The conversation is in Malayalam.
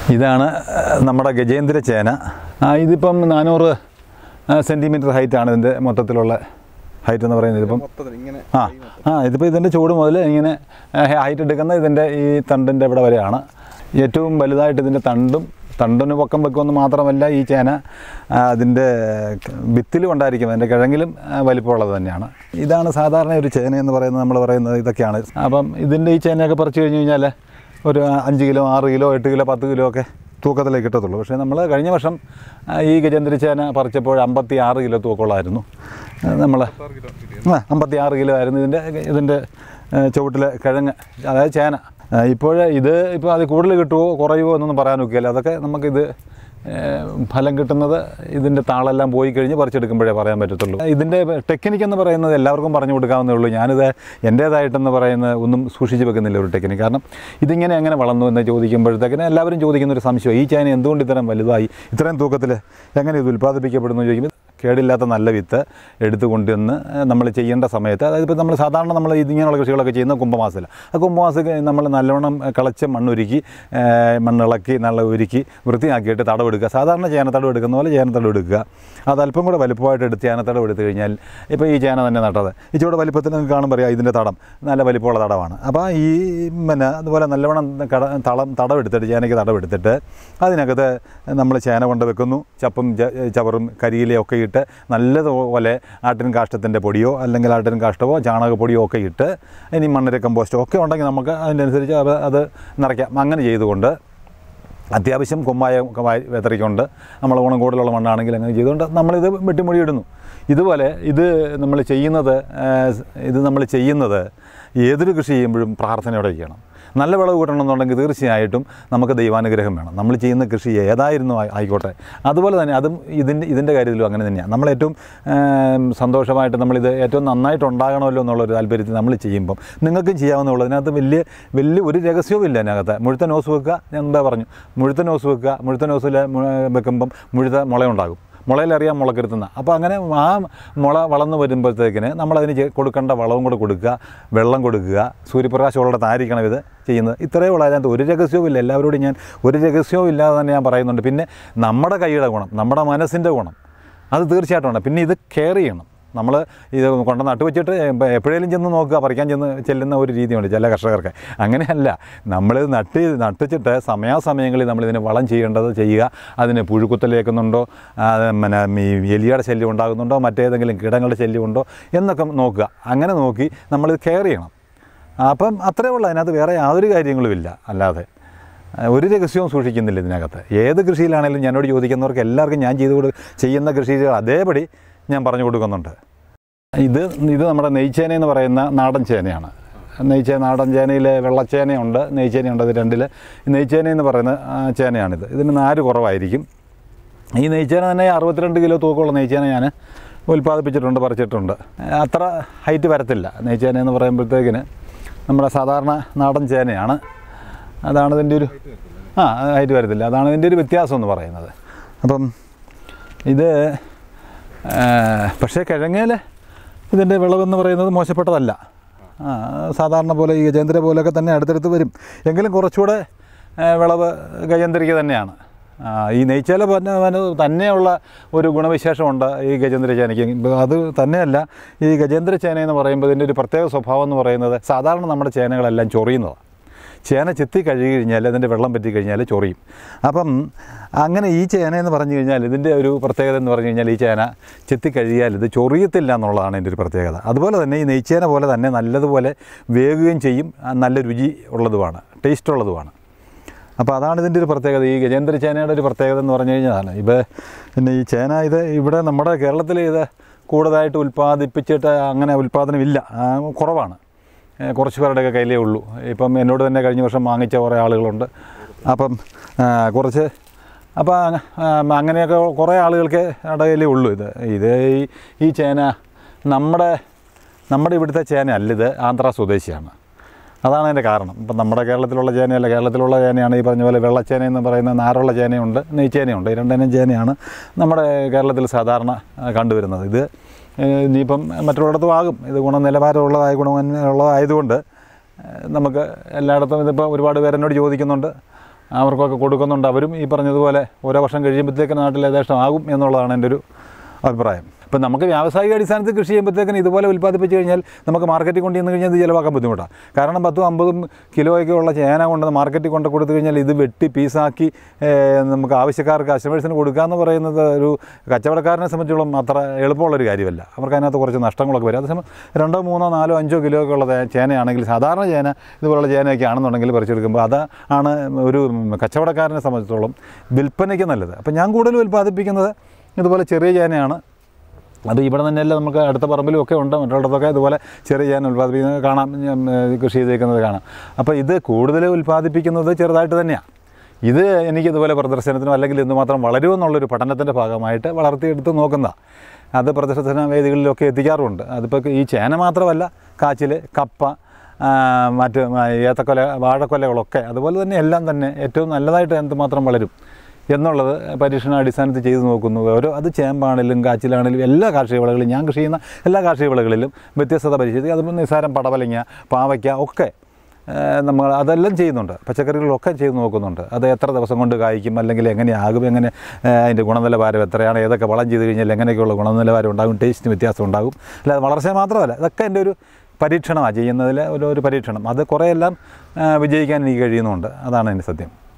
ഇതാണ് ആ, നമ്മുടെ ഗജേന്ദ്ര ചേന ആ, ഇതിപ്പം നാനൂറ് സെൻറ്റിമീറ്റർ ഹൈറ്റാണ് ഇതിൻ്റെ മൊത്തത്തിലുള്ള ഹൈറ്റ് എന്ന് പറയുന്നത് ഇതിപ്പം മൊത്തത്തിൽ ഇങ്ങനെ ആ ആ ഇതിപ്പോൾ ഇതിൻ്റെ ചൂട് മുതൽ ഇങ്ങനെ ഹൈറ്റ് എടുക്കുന്ന ഇതിൻ്റെ ഈ തണ്ടിൻ്റെ ഇവിടെ വരെയാണ് ഏറ്റവും വലുതായിട്ട് ഇതിൻ്റെ തണ്ടും തണ്ടിന് പൊക്കം വെക്കുമെന്ന് മാത്രമല്ല ഈ ചേന ആ, അതിൻ്റെ വിത്തിലും ഉണ്ടായിരിക്കും അതിൻ്റെ കിഴങ്ങിലും ആ, വലിപ്പമുള്ളത് തന്നെയാണ് ഇതാണ് സാധാരണ ഒരു ചേന എന്ന് പറയുന്നത് നമ്മൾ പറയുന്നത് ഇതൊക്കെയാണ് അപ്പം ഇതിൻ്റെ ഈ ചേനയൊക്കെ പറിച്ചു കഴിഞ്ഞ് കഴിഞ്ഞാൽ ഒരു അഞ്ച് കിലോ ആറ് കിലോ എട്ട് കിലോ പത്ത് കിലോ ഒക്കെ തൂക്കത്തിലേക്ക് കിട്ടത്തുള്ളൂ പക്ഷേ നമ്മൾ കഴിഞ്ഞ വർഷം ആ, ഈ ഗജേന്ദ്ര ചേന പറിച്ചപ്പോൾ അമ്പത്തി ആറ് കിലോ തൂക്കമുള്ളായിരുന്നു നമ്മൾ ആറ് കിലോ കിട്ടിയത് ആ അമ്പത്തി ആറ് കിലോ ആയിരുന്നു ഇതിൻ്റെ ഇതിൻ്റെ ചുവട്ടിലെ കിഴങ്ങ് അതായത് ചേന ഇപ്പോൾ ഇത് ഇപ്പോൾ അത് കൂടുതൽ കിട്ടുമോ കുറയുമോ എന്നൊന്നും പറയാൻ നോക്കിയല്ല അതൊക്കെ നമുക്കിത് ഏ, ഫലം കിട്ടുന്നത് ഇതിൻ്റെ താളെല്ലാം പോയി കഴിഞ്ഞ് പറിച്ചെടുക്കുമ്പോഴേ പറയാൻ പറ്റത്തുള്ളൂ ഇതിൻ്റെ ടെക്നിക്ക് എന്ന് പറയുന്നത് എല്ലാവർക്കും പറഞ്ഞു കൊടുക്കാവുന്നേ ഉള്ളൂ ഞാനിത് എൻ്റേതായിട്ടെന്ന് പറയുന്ന ഒന്നും സൂക്ഷിച്ച് വെക്കുന്നില്ല ഒരു ടെക്നിക്ക് കാരണം ഇതിങ്ങനെ എങ്ങനെ വളർന്നു എന്ന് ചോദിക്കുമ്പോഴത്തേക്കിന് എല്ലാവരും ചോദിക്കുന്ന ഒരു സംശയം ഈ ചേന എന്തുകൊണ്ട് ഇത്രയും വലുതായി ഇത്രയും തൂക്കത്തിൽ എങ്ങനെ ഇത് ഉൽപ്പാദിപ്പിക്കപ്പെടുന്നു എന്ന് ചോദിക്കുമ്പോൾ കേടില്ലാത്ത നല്ല വിത്ത് എടുത്തു കൊണ്ടുവന്ന് നമ്മൾ ചെയ്യേണ്ട സമയത്ത് അതായത് ഇപ്പോൾ നമ്മൾ സാധാരണ നമ്മൾ ഇതിങ്ങനെയുള്ള കൃഷികളൊക്കെ ചെയ്യുന്ന കുംഭമാസത്തിൽ ആ കുംഭമാസം നമ്മൾ നല്ലവണ്ണം കളച്ച് മണ്ണൊരുക്കി ഏ, മണ്ണിളക്കി നല്ല ഒരുക്കി വൃത്തിയാക്കിയിട്ട് തടവെടുക്കുക സാധാരണ ചേനത്തടവ് എടുക്കുന്ന പോലെ ചേനത്തടവ് എടുക്കുക അത് അല്പം കൂടെ വലുപ്പമായിട്ട് എടുത്ത് ചേനത്തടവ് എടുത്തു കഴിഞ്ഞാൽ ഇപ്പോൾ ഈ ചേന തന്നെ നട്ടത് ഇച്ചിരി വലുപ്പത്തിൽ നിങ്ങൾക്ക് കാണുമ്പോൾ അറിയാം ഇതിൻ്റെ തടം നല്ല വലിപ്പമുള്ള തടമാണ് അപ്പോൾ ഈ പിന്നെ അതുപോലെ നല്ലവണ്ണം കട തളം തടവെടുത്തിട്ട് ചേനയ്ക്ക് തടവെടുത്തിട്ട് അതിനകത്ത് നമ്മൾ ചേന കൊണ്ട് വെക്കുന്നു ചപ്പും ച- ചവറും കരിയിലയും ഒക്കെ ഇട്ട് നല്ലതുപോലെ ആട്ടിൻ കാഷ്ടത്തിൻ്റെ പൊടിയോ അല്ലെങ്കിൽ ആട്ടിൻ കാഷ്ടമോ ചാണകപ്പൊടിയോ ഒക്കെ ഇട്ട് ഇനി മണ്ണിര കമ്പോസ്റ്റോ ഒക്കെ ഉണ്ടെങ്കിൽ നമുക്ക് അതിനനുസരിച്ച് അത് അത് നിറയ്ക്കാം അങ്ങനെ ചെയ്തുകൊണ്ട് അത്യാവശ്യം കുമ്മായ ഒക്കെ വാരി വെതറിക്കൊണ്ട് നമ്മൾ ഓണം കൂടുതലുള്ള മണ്ണാണെങ്കിൽ അങ്ങനെ ചെയ്തുകൊണ്ട് നമ്മളിത് വെട്ടിമുടിയിടുന്നു ഇതുപോലെ ഇത് നമ്മൾ ചെയ്യുന്നത് ആ, ഇത് നമ്മൾ ചെയ്യുന്നത് ഏതൊരു കൃഷി ചെയ്യുമ്പോഴും പ്രാർത്ഥനയോടെ ചെയ്യണം നല്ല വിളവ് കിട്ടണമെന്നുണ്ടെങ്കിൽ തീർച്ചയായിട്ടും നമുക്ക് ദൈവാനുഗ്രഹം വേണം നമ്മൾ ചെയ്യുന്ന കൃഷി ഏതായിരുന്നു ആയി- ആയിക്കോട്ടെ അതുപോലെ തന്നെ അതും ഇതിൻ്റെ ഇതിൻ്റെ കാര്യത്തിലും അങ്ങനെ തന്നെയാണ് നമ്മൾ ഏറ്റവും ആം, സന്തോഷമായിട്ട് നമ്മളിത് ഏറ്റവും നന്നായിട്ട് ഉണ്ടാകണമല്ലോ എന്നുള്ളൊരു താല്പര്യത്തിൽ നമ്മൾ ചെയ്യുമ്പം നിങ്ങൾക്കും ചെയ്യാവുന്നുള്ളൂ അതിനകത്ത് വലിയ വലിയ ഒരു രഹസ്യവും ഇല്ല അതിനകത്ത് മുഴുത്ത നോസ് വെക്കുക ഞാൻ എന്താ പറഞ്ഞു മുഴുത്ത നോസ് വെക്കുക മുഴുത്ത നോസിൽ വെക്കുമ്പം മുഴുത്ത മുളയുണ്ടാകും മുളയിലറിയാം മുളക്കരുത്തുന്ന അപ്പോൾ അങ്ങനെ ആ മുള വളർന്നു വരുമ്പോഴത്തേക്കിന് നമ്മളതിന് ചെ- കൊടുക്കേണ്ട വളവും കൂടെ കൊടുക്കുക വെള്ളം കൊടുക്കുക സൂര്യപ്രകാശമുള്ളിടത്ത് ആയിരിക്കണം ഇത് ചെയ്യുന്നത് ഇത്രയേ ഉള്ളൂ അതിനകത്ത് ഒരു രഹസ്യവും ഇല്ല എല്ലാവരോടും ഞാൻ ഒരു രഹസ്യവും ഇല്ലാതെ തന്നെ ഞാൻ പറയുന്നുണ്ട് പിന്നെ നമ്മുടെ കൈയുടെ ഗുണം നമ്മുടെ മനസ്സിൻ്റെ ഗുണം അത് തീർച്ചയായിട്ടും ഉണ്ട് പിന്നെ ഇത് കെയർ ചെയ്യണം നമ്മൾ ഇത് കൊണ്ട് നട്ട് വെച്ചിട്ട് എപ്പോഴേലും ചെന്ന് നോക്കുക പറിക്കാൻ ചെന്ന് ചെല്ലുന്ന ഒരു രീതിയുണ്ട് ചില കർഷകർക്ക് അങ്ങനെയല്ല നമ്മളിത് നട്ട് നട്ടിച്ചിട്ട് സമയാസമയങ്ങളിൽ നമ്മളിതിന് വളം ചെയ്യേണ്ടത് ചെയ്യുക അതിന് പുഴുക്കുത്തലേക്കുന്നുണ്ടോ പിന്നെ ഈ എലിയുടെ ശല്യം ഉണ്ടാകുന്നുണ്ടോ മറ്റേതെങ്കിലും കീടങ്ങളുടെ ശല്യം ഉണ്ടോ എന്നൊക്കെ നോക്കുക അങ്ങനെ നോക്കി നമ്മളിത് കെയർ ചെയ്യണം അപ്പം അത്രേ ഉള്ളൂ അതിനകത്ത് വേറെ യാതൊരു കാര്യങ്ങളുമില്ല അല്ലാതെ ആ, ഒരു രഹസ്യവും സൂക്ഷിക്കുന്നില്ല ഇതിനകത്ത് ഏത് കൃഷിയിലാണെങ്കിലും ഞാനോട് ചോദിക്കുന്നവർക്ക് എല്ലാവർക്കും ഞാൻ ചെയ്ത് കൊടു ചെയ്യുന്ന കൃഷികൾ അതേപടി ഞാൻ പറഞ്ഞു കൊടുക്കുന്നുണ്ട് ഇത് ഇത് നമ്മുടെ നെയ്ച്ചേന എന്ന് പറയുന്ന നാടൻ ചേനയാണ് നെയ്ച്ചേ നാടൻ ചേനയിൽ വെള്ളച്ചേനയുണ്ട് നെയ്ച്ചേനയുണ്ട് ഇത് രണ്ടിൽ നെയ്ച്ചേന എന്ന് പറയുന്ന ആ, ചേനയാണിത് ഇതിന് നാര് കുറവായിരിക്കും ഈ നെയ്ച്ചേന തന്നെ അറുപത്തിരണ്ട് കിലോ തൂക്കമുള്ള നെയ്ച്ചേന ഞാൻ ഉൽപ്പാദിപ്പിച്ചിട്ടുണ്ട് പറിച്ചിട്ടുണ്ട് അത്ര ഹൈറ്റ് വരത്തില്ല നെയ്ച്ചേന എന്ന് പറയുമ്പോഴത്തേക്കിന് നമ്മുടെ സാധാരണ നാടൻ ചേനയാണ് അതാണ് ഇതിൻ്റെ ഒരു ആ ഹൈറ്റ് വരത്തില്ല അതാണ് ഇതിൻ്റെ ഒരു വ്യത്യാസം എന്ന് പറയുന്നത് അപ്പം ഇത് ആ, പക്ഷേ കിഴങ്ങേൽ ഇതിൻ്റെ വിളവെന്ന് പറയുന്നത് മോശപ്പെട്ടതല്ല ആ, സാധാരണ പോലെ ഈ ഗജേന്ദ്ര പോലെയൊക്കെ തന്നെ അടുത്തടുത്ത് വരും എങ്കിലും കുറച്ചുകൂടെ ആ, വിളവ് ഗജേന്ദ്രയ്ക്ക് തന്നെയാണ് ആ, ഈ നെയ്ച്ചേല പറഞ്ഞ പറഞ്ഞ തന്നെയുള്ള ഒരു ഗുണവിശേഷമുണ്ട് ഈ ഗജേന്ദ്ര ചേനയ്ക്ക് ഇപ്പം അത് തന്നെയല്ല ഈ ഗജേന്ദ്ര ചേന എന്ന് പറയുമ്പോൾ ഇതിൻ്റെ ഒരു പ്രത്യേക സ്വഭാവം എന്ന് പറയുന്നത് സാധാരണ നമ്മുടെ ചേനകളെല്ലാം ചൊറിയുന്നതാണ് ചേന ചെത്തി കഴുകി കഴിഞ്ഞാൽ അതിൻ്റെ വെള്ളം പറ്റി കഴിഞ്ഞാൽ ചൊറിയും അപ്പം അങ്ങനെ ഈ ചേന എന്ന് പറഞ്ഞു കഴിഞ്ഞാൽ ഇതിൻ്റെ ഒരു പ്രത്യേകത എന്ന് പറഞ്ഞു കഴിഞ്ഞാൽ ഈ ചേന ചെത്തി കഴുകിയാൽ ഇത് ചൊറിയത്തില്ല എന്നുള്ളതാണ് എൻ്റെ ഒരു പ്രത്യേകത അതുപോലെ തന്നെ ഈ നെയ്ച്ചേന പോലെ തന്നെ നല്ലതുപോലെ വേകുകയും ചെയ്യും ആ, നല്ല രുചി ഉള്ളതുമാണ് ടേസ്റ്റ് ഉള്ളതുമാണ് അപ്പോൾ അതാണ് ഇതിൻ്റെ ഒരു പ്രത്യേകത ഈ ഗജേന്ദ്ര ചേനയുടെ ഒരു പ്രത്യേകത എന്ന് പറഞ്ഞു കഴിഞ്ഞാൽ ഇപ്പോൾ പിന്നെ ഈ ചേന ഇത് ഇവിടെ നമ്മുടെ കേരളത്തിൽ ഇത് കൂടുതലായിട്ട് ഉൽപ്പാദിപ്പിച്ചിട്ട് അങ്ങനെ ഉൽപ്പാദനമില്ല ആ, കുറവാണ് ഏ, കുറച്ച് പേരുടെയൊക്കെ കയ്യിലേ ഉള്ളൂ ഇപ്പം എന്നോട് തന്നെ കഴിഞ്ഞ വർഷം വാങ്ങിച്ച കുറേ ആളുകളുണ്ട് അപ്പം ആ, കുറച്ച് അപ്പോൾ അങ്ങ- ആ, അങ്ങനെയൊക്കെ കുറേ ആളുകൾക്ക് ഇടയിലേ ഉള്ളൂ ഇത് ഇത് ഈ ഈ ചേന നമ്മുടെ നമ്മുടെ ഇവിടുത്തെ ചേന അല്ല ഇത് ആന്ധ്ര സ്വദേശിയാണ് അതാണ് അതിൻ്റെ കാരണം ഇപ്പം നമ്മുടെ കേരളത്തിലുള്ള ചേനയല്ല കേരളത്തിലുള്ള ചേനയാണ് ഈ പറഞ്ഞ പോലെ വെള്ളച്ചേന എന്ന് പറയുന്ന നാരുള്ള ചേനയുണ്ട് നെയ്ച്ചേനയുണ്ട് ഈ രണ്ടിനം ചേനയാണ് നമ്മുടെ കേരളത്തിൽ സാധാരണ ആ, കണ്ടുവരുന്നത് ഇത് ഏഹ്, ഇനിയിപ്പം മറ്റുള്ളിടത്തും ആകും ഇത് ഗുണനിലവാരമുള്ളതായ ഗുണമുള്ളതായതുകൊണ്ട് ഏഹ്, നമുക്ക് എല്ലായിടത്തും ഇതിപ്പോൾ ഒരുപാട് പേര് എന്നോട് ചോദിക്കുന്നുണ്ട് അവർക്കൊക്കെ കൊടുക്കുന്നുണ്ട് അവരും ഈ പറഞ്ഞതുപോലെ ഓരോ വർഷം കഴിയുമ്പോഴത്തേക്ക് നാട്ടിൽ ഏകദേശം ആകും എന്നുള്ളതാണ് എൻ്റെ ഒരു അഭിപ്രായം ഇപ്പം നമുക്ക് വ്യാവസായിക അടിസ്ഥാനത്തിൽ കൃഷി ചെയ്യുമ്പോഴത്തേക്കിന് ഇതുപോലെ ഉൽപ്പാദിപ്പിച്ച് കഴിഞ്ഞാൽ നമുക്ക് മാർക്കറ്റിൽ കൊണ്ട് ചെന്ന് കഴിഞ്ഞാൽ ഇത് ചിലവാക്കാൻ ബുദ്ധിമുട്ടാണ് കാരണം പത്തും അമ്പതും കിലോയൊക്കെ ഉള്ള ചേന കൊണ്ട് മാർക്കറ്റിൽ കൊണ്ട് കൊടുത്തു കഴിഞ്ഞാൽ ഇത് വെട്ടി പീസാക്കി ഏഹ്, നമുക്ക് ആവശ്യക്കാർക്ക് കസ്റ്റമേഴ്സിന് കൊടുക്കുക എന്ന് പറയുന്നത് ഒരു കച്ചവടക്കാരനെ സംബന്ധിച്ചോളം അത്ര എളുപ്പമുള്ളൊരു കാര്യമല്ല അവർക്ക് അതിനകത്ത് കുറച്ച് നഷ്ടങ്ങളൊക്കെ വരും അതേസമയം രണ്ടോ മൂന്നോ നാലോ അഞ്ചോ കിലോ ഒക്കെ ഉള്ള തേ- ചേനയാണെങ്കിൽ സാധാരണ ചേന ഇതുപോലുള്ള ചേനയൊക്കെ ആണെന്നുണ്ടെങ്കിൽ പറിച്ചെടുക്കുമ്പോൾ അത് ആണ് ഒരു കച്ചവടക്കാരനെ സംബന്ധിച്ചിടത്തോളം വിൽപ്പനയ്ക്ക് നല്ലത് അപ്പം ഞാൻ കൂടുതൽ ഉൽപ്പാദിപ്പിക്കുന്നത് ഇതുപോലെ ചെറിയ ചേനയാണ് അത് ഇവിടെ തന്നെയല്ല നമുക്ക് അടുത്ത പറമ്പിലും ഒക്കെ ഉണ്ട് മറ്റുള്ളിടത്തൊക്കെ ഇതുപോലെ ചെറിയ ചേന ഉൽപ്പാദിപ്പിക്കുന്നത് കാണാം ഞാൻ, ഏഹ്, കൃഷി ചെയ്തേക്കുന്നത് കാണാം അപ്പോൾ ഇത് കൂടുതൽ ഉൽപ്പാദിപ്പിക്കുന്നത് ചെറുതായിട്ട് തന്നെയാണ് ഇത് എനിക്ക് ഇതുപോലെ പ്രദർശനത്തിനോ അല്ലെങ്കിൽ എന്തുമാത്രം വളരുമെന്നുള്ളൊരു പഠനത്തിൻ്റെ ഭാഗമായിട്ട് വളർത്തിയെടുത്ത് നോക്കുന്നതാണ് അത് പ്രദർശന വേദികളിലൊക്കെ എത്തിക്കാറുമുണ്ട് അതിപ്പോൾ ഈ ചേന മാത്രമല്ല കാച്ചിൽ കപ്പ ആ, മറ്റ് ഏത്തക്കൊല വാഴക്കൊലകളൊക്കെ അതുപോലെ തന്നെ എല്ലാം തന്നെ ഏറ്റവും നല്ലതായിട്ട് എന്തുമാത്രം വളരും എന്നുള്ളത് പരീക്ഷണ അടിസ്ഥാനത്തിൽ ചെയ്തു നോക്കുന്നു ഓരോ അത് ചേമ്പാണെങ്കിലും കാച്ചിലാണെങ്കിലും എല്ലാ കാർഷിക വിളകളിലും ഞാൻ കൃഷി ചെയ്യുന്ന എല്ലാ കാർഷിക വിളകളിലും വ്യത്യസ്തത പരിശോധിച്ച് അതിപ്പോൾ നിസ്സാരം പടവലങ്ങ പാവയ്ക്ക ഒക്കെ ഏഹ്, നമ്മൾ അതെല്ലാം ചെയ്യുന്നുണ്ട് പച്ചക്കറികളൊക്കെ ചെയ്ത് നോക്കുന്നുണ്ട് അത് എത്ര ദിവസം കൊണ്ട് കായ്ക്കും അല്ലെങ്കിൽ എങ്ങനെയാകും എങ്ങനെ ഏഹ്, അതിൻ്റെ ഗുണനിലവാരം എത്രയാണ് ഏതൊക്കെ വളം ചെയ്ത് കഴിഞ്ഞാൽ എങ്ങനെയൊക്കെയുള്ള ഗുണനിലവാരം ഉണ്ടാകും ടേസ്റ്റിന് വ്യത്യാസം ഉണ്ടാകും അല്ലാതെ വളർച്ച മാത്രമല്ല ഇതൊക്കെ എൻ്റെ ഒരു പരീക്ഷണമാണ് ചെയ്യുന്നതിൽ ഒരു ഒരു പരീക്ഷണം അത് കുറേയെല്ലാം ഏഹ്, വിജയിക്കാൻ എനിക്ക് കഴിയുന്നുണ്ട് അതാണ് എൻ്റെ സത്യം